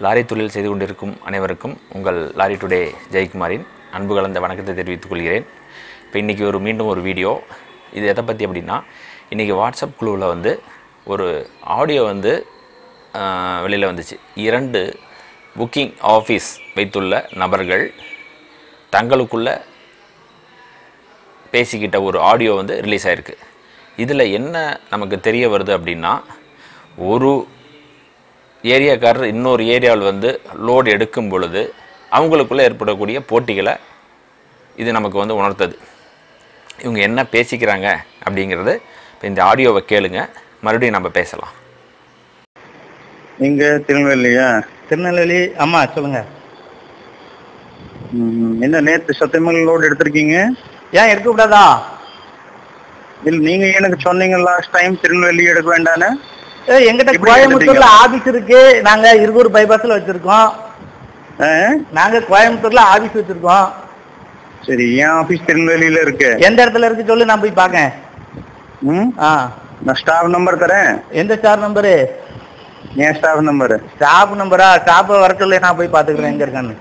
Lorry தொழில் செய்து கொண்டிருக்கும் அனைவருக்கும் உங்கள் லாரி டுடே ஜெயக்குமாரின் அன்பு கலந்த வணக்கத்தை தெரிவித்துக் கொள்கிறேன் இப்போ இன்றைக்கி ஒரு மீண்டும் ஒரு வீடியோ இது எதை பற்றி அப்படின்னா இன்றைக்கி வாட்ஸ்அப் குழுவில் வந்து ஒரு ஆடியோ வந்து வெளியில் வந்துச்சு இரண்டு புக்கிங் ஆஃபீஸ் வைத்துள்ள நபர்கள் தங்களுக்குள்ள பேசிக்கிட்ட ஒரு ஆடியோ வந்து ரிலீஸ் ஆகிருக்கு இதில் என்ன நமக்கு தெரிய வருது அப்படின்னா ஒரு ஏரியாக்காரர் இன்னொரு ஏரியாவில் வந்து லோடு எடுக்கும் பொழுது அவங்களுக்குள்ளே ஏற்படக்கூடிய போட்டிகளை இது நமக்கு வந்து உணர்த்தது இவங்க என்ன பேசிக்கிறாங்க அப்படிங்கிறது இப்போ இந்த ஆடியோவை கேளுங்க மறுபடியும் நம்ம பேசலாம் நீங்க திருநெல்வேலியா திருநெல்வேலி ஆமா சொல்லுங்க ம், என்ன நேத்து சத்தியமங்கலம் லோடு எடுத்திருக்கீங்க ஏன் எடுக்க கூடாதா இல்ல நீங்க எனக்கு சொன்னீங்க லாஸ்ட் டைம் திருநெல்வேலி எடுக்க வேண்டான்னு ஏய், எங்கிட்ட எப்படி கோயம்புத்தூர்ல எடுத்தீங்க? ஆபீஸ் இருக்கு நாங்க இருகூர் பைபாஸ்ல வச்சிருக்கோம் ஆ? நாங்க கோயம்புத்தூர்ல ஆபீஸ் வச்சிருக்கோம் சரி என் ஆபீஸ் திருநெல்வேலியில இருக்கு எந்த இடத்துல இருக்கு சொல்லு நான் போய் பார்க்கேன் ம் ஆ நான் ஸ்டாஃப் நம்பர் தரேன் எந்த ஸ்டார் நம்பரு என் ஸ்டாஃப் நம்பர் ஸ்டாப் நம்பரா ஸ்டாப்பை வர சொல்லி நான் போய் பாத்துக்கிறேன் எங்க இருக்கான்னு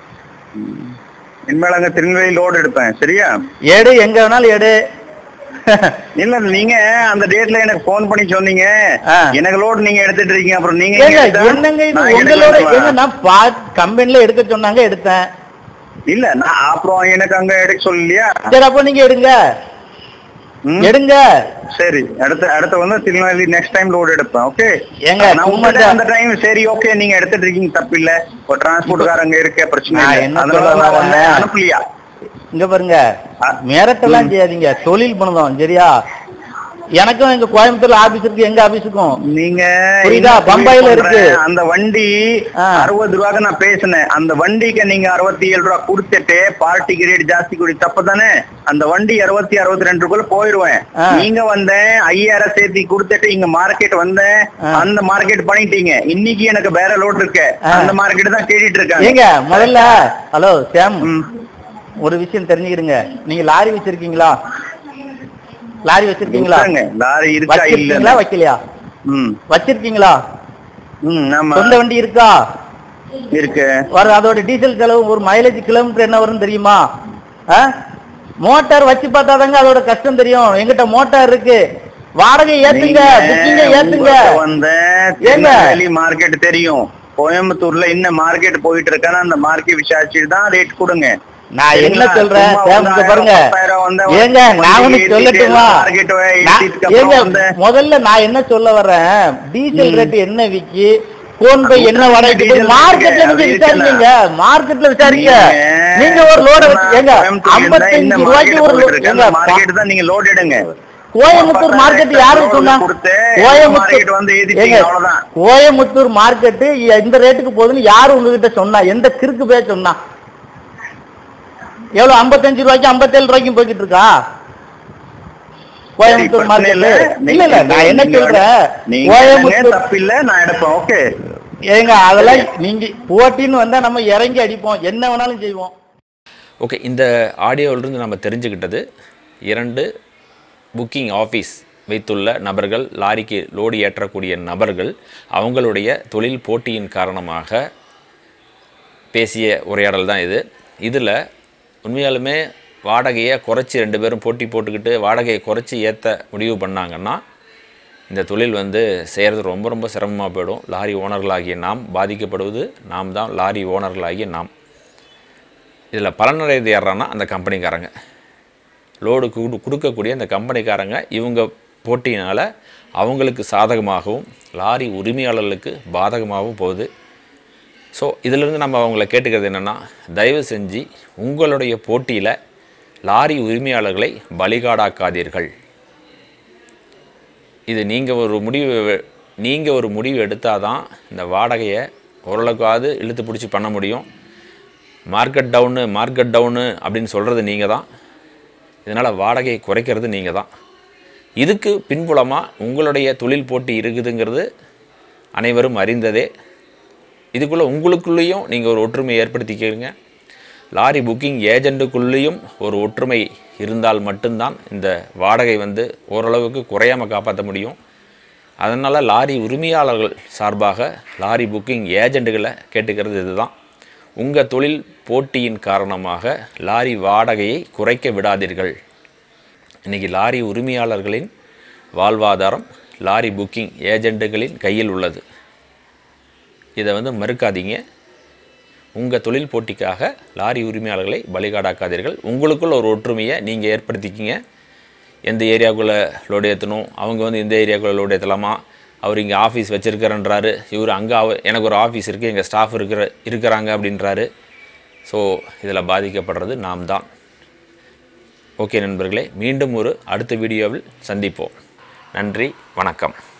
இனிமேல் அங்க திருநெல்வேலி லோடு எடுப்பேன் சரியா எடு எங்க வேணாலும் எடு இல்ல நீங்க அந்த டேட்ல எனக்கு ஃபோன் பண்ணி சொன்னீங்க ஆ. எனக்கு லோடு நீங்க எடுத்துட்டு இருக்கீங்க அப்புறம் நீங்க ஏங்க எடுத்தா என்னங்க இது நான் உங்களோட எடுக்கணுமா? எங்க நான் பா கம்பெனில எடுக்க சொன்னாங்க எடுத்தேன் இல்ல நான் அப்புறம் எனக்கு அங்க எடுக்க சொல்லலையா சரி அப்போ நீங்க எடுங்க ம்? எடுங்க சரி அடுத்த அடுத்த வந்து திருநெல்வேலி நெக்ஸ்ட் டைம் லோடு எடுப்பேன் ஓகே ஏங்க, நான் சும்மா உங்ககிட்ட தான். அந்த டைம் சரி ஓகே நீங்க எடுத்துட்டு இருக்கீங்க தப்பு இல்ல ஒரு டிரான்ஸ்போர்ட்காரங்க இருக்க பிரச்சனை நான் இல்ல என்ன அதனால சொல்ல நான் வரேன்? வந்தேன், அனுப்பலையா இங்க பாருங்க ஆ. மிரட்டெல்லாம் செய்யாதீங்க தொழில் பண்ணுதோம் சரியா எனக்கும் எங்க கோயம்புத்தூர்ல ஆபீஸ் இருக்கு எங்க ஆபீஸுக்கும் நீங்க புரியுதா? என்ன பம்பாயில சொல்றேன்? இருக்கு. அந்த வண்டி ஆ. அறுபது ரூபாய்க்கு நான் பேசினேன் அந்த வண்டிக்கு நீங்க அறுபத்தி ஏழு ரூபா கொடுத்துட்டு பார்ட்டிக்கு ரேட் ஜாஸ்தி கொடு தப்பு தானே அந்த வண்டி அறுபத்தி அறுபத்தி ரெண்டு ரூபாய்ல போயிருவேன் ஆ. நீங்க வந்தேன் ஐயாயிரம் சேர்த்தி கொடுத்துட்டு இங்க மார்க்கெட் வந்தேன் ஆ. அந்த மார்க்கெட் பண்ணிட்டீங்க இன்னைக்கு எனக்கு வேற லோட் இருக்கு ஆ. அந்த மார்க்கெட் தான் தேடிட்டு இருக்காங்க ஏங்க முதல்ல ஹலோ சாம் ம். ஒரு விஷயம் தெரிஞ்சுக்கிடுங்க நீங்க லாரி வச்சிருக்கீங்களா லாரி வச்சிருக்கீங்களா இருக்காங்க. லாரி இருக்கா வச்சிருக்கீங்களா இல்ல வைக்கலையா ம் வச்சிருக்கீங்களா ம் ஆமா சொந்த வண்டி இருக்கா இருக்கு வர அதோட டீசல் செலவு ஒரு மைலேஜ் கிலோமீட்டர் என்ன வரும்னு தெரியுமா ஆ? மோட்டார் வச்சு பார்த்தாதாங்க அதோட கஷ்டம் தெரியும் எங்கிட்ட மோட்டார் இருக்கு வாடகை ஏத்துங்க புக்கிங்க ஏத்துங்க வந்த ஏங்க? திருநெல்வேலி மார்க்கெட் தெரியும் கோயம்புத்தூர்ல என்ன மார்க்கெட் போயிட்டு இருக்கான்னு அந்த மார்க்கெட் விசாரிச்சுட்டு தான் ரேட் கொடுங்க நான் என்ன சரிங்களா? சொல்றேன் சும்மா சாம், இங்க பாருங்க பத்தாயிரம் வந்தா ஏங்க நான் ஒண்ணு வண்டி சொல்லட்டுமா மார்க்கெட் நான்- ஏத்திட்டு ஏங்க அப்புறம் வந்து முதல்ல நான் என்ன சொல்ல வர்றேன் டீசல் ரேட் என்ன விக்கி போன் போய் என்ன அது வாடகைக்கு போய் டீசல் மார்க்கெட்ல இருக்கு, நீங்க அது விசாரிக்கீங்க மார்க்கெட்ல விசாரிக்க நீங்க நீங்க ஒரு லோட சும்மா ஏங்க கோயம்புத்தூர்ல இருந்தா இந்த ஐம்பத்தஞ்சு ரூபாய்க்கு market ஒரு போயிட்டு load- இருக்கு. ஏங்க அந்த மார்க்கெட் தான் நீங்க லோட் எடுங்க கோயம்புத்தூர் மார்க்கெட் யாரு load சொன்னா கொடுத்து கோயம்புத்தூர் market வந்து ஏத்திட்டீங்க, ஏங்க, அவ்வளவுதான். கோயம்புத்தூர் மார்க்கெட் இந்த ரேட்டுக்கு போகுதுன்னு யாரு உங்ககிட்ட சொன்னா எந்த கிறுக்கு பேர் சொன்னா எவ்வளவு 55 ரூபாய்க்கு 57 ரூபாய்க்கும் போய்கிட்டு இருக்கா கோயம்புத்தூர் சரி, பிரச்சனை மார்க்கெட் இல்ல. இல்ல இல்ல நான் என்ன நீங்க- சொல்றேன் நீங்க கோயம்புத்தூர் தப்பு இல்ல நான் எடுப்பேன் ஓகே ஏங்க அதெல்லாம் நீங்க போட்டின்னு வந்தா நம்ம இறங்கி அடிப்போம் என்ன வேணாலும் செய்வோம் ஓகே இந்த ஆடியோவிலிருந்து நம்ம தெரிஞ்சுக்கிட்டது இரண்டு புக்கிங் ஆஃபீஸ் வைத்துள்ள நபர்கள் லாரிக்கு லோடு ஏற்றக்கூடிய நபர்கள் அவங்களுடைய தொழில் போட்டியின் காரணமாக பேசிய உரையாடல் தான் இது இதில் உண்மையாலுமே வாடகையை குறைச்சி ரெண்டு பேரும் போட்டி போட்டுக்கிட்டு வாடகையை குறைச்சி ஏற்ற முடிவு பண்ணாங்கன்னா இந்த தொழில் வந்து செய்கிறது ரொம்ப ரொம்ப சிரமமாக போயிடும் லாரி ஓனர்களாகிய நாம் பாதிக்கப்படுவது நாம் தான் லாரி ஓனர்களாகிய நாம் இதில் பலனடைவது யாரானா அந்த கம்பெனிக்காரங்க லோடு குடு கொடுக்கக்கூடிய அந்த கம்பெனிக்காரங்க இவங்க போட்டியினால் அவங்களுக்கு சாதகமாகவும் லாரி உரிமையாளர்களுக்கு பாதகமாகவும் போகுது ஸோ இதிலிருந்து நம்ம அவங்கள கேட்டுக்கிறது என்னென்னா தயவு செஞ்சு உங்களுடைய போட்டியில் லாரி உரிமையாளர்களை பலிகாடாக்காதீர்கள் இது நீங்கள் ஒரு முடிவு நீங்கள் ஒரு முடிவு எடுத்தால் தான் இந்த வாடகையை ஓரளவுக்காவது இழுத்து பிடிச்சி பண்ண முடியும் மார்க்கெட் டவுனு மார்க்கெட் டவுனு அப்படின்னு சொல்கிறது நீங்கள் தான் இதனால் வாடகையை குறைக்கிறது நீங்கள் தான் இதுக்கு பின்புலமாக உங்களுடைய தொழில் போட்டி இருக்குதுங்கிறது அனைவரும் அறிந்ததே இதுக்குள்ளே உங்களுக்குள்ளேயும் நீங்கள் ஒரு ஒற்றுமை ஏற்படுத்திக்கிறீங்க லாரி புக்கிங் ஏஜெண்ட்டுக்குள்ளேயும் ஒரு ஒற்றுமை இருந்தால் மட்டும்தான் இந்த வாடகை வந்து ஓரளவுக்கு குறையாமல் காப்பாற்ற முடியும் அதனால் லாரி உரிமையாளர்கள் சார்பாக லாரி புக்கிங் ஏஜெண்டுகளை கேட்டுக்கிறது இதுதான் உங்கள் தொழில் போட்டியின் காரணமாக லாரி வாடகையை குறைக்க விடாதீர்கள் இன்றைக்கி லாரி உரிமையாளர்களின் வாழ்வாதாரம் லாரி புக்கிங் ஏஜெண்டுகளின் கையில் உள்ளது இதை வந்து மறுக்காதீங்க உங்கள் தொழில் போட்டிக்காக லாரி உரிமையாளர்களை பலிகாடாக்காதீர்கள் உங்களுக்குள்ள ஒரு ஒற்றுமையை நீங்கள் ஏற்படுத்திக்கிங்க எந்த ஏரியாவுக்குள்ளே லோடு ஏற்றணும் அவங்க வந்து இந்த ஏரியாவுக்குள்ளே லோடு ஏற்றலாமா அவர் இங்கே ஆஃபீஸ் வச்சுருக்கிறன்றாரு இவர் அங்கே அவ எனக்கு ஒரு ஆஃபீஸ் இருக்குது எங்கள் ஸ்டாஃப் இருக்கிற இருக்கிறாங்க அப்படின்றாரு ஸோ இதில் பாதிக்கப்படுறது நாம் தான் ஓகே நண்பர்களே மீண்டும் ஒரு அடுத்த வீடியோவில் சந்திப்போம் நன்றி வணக்கம்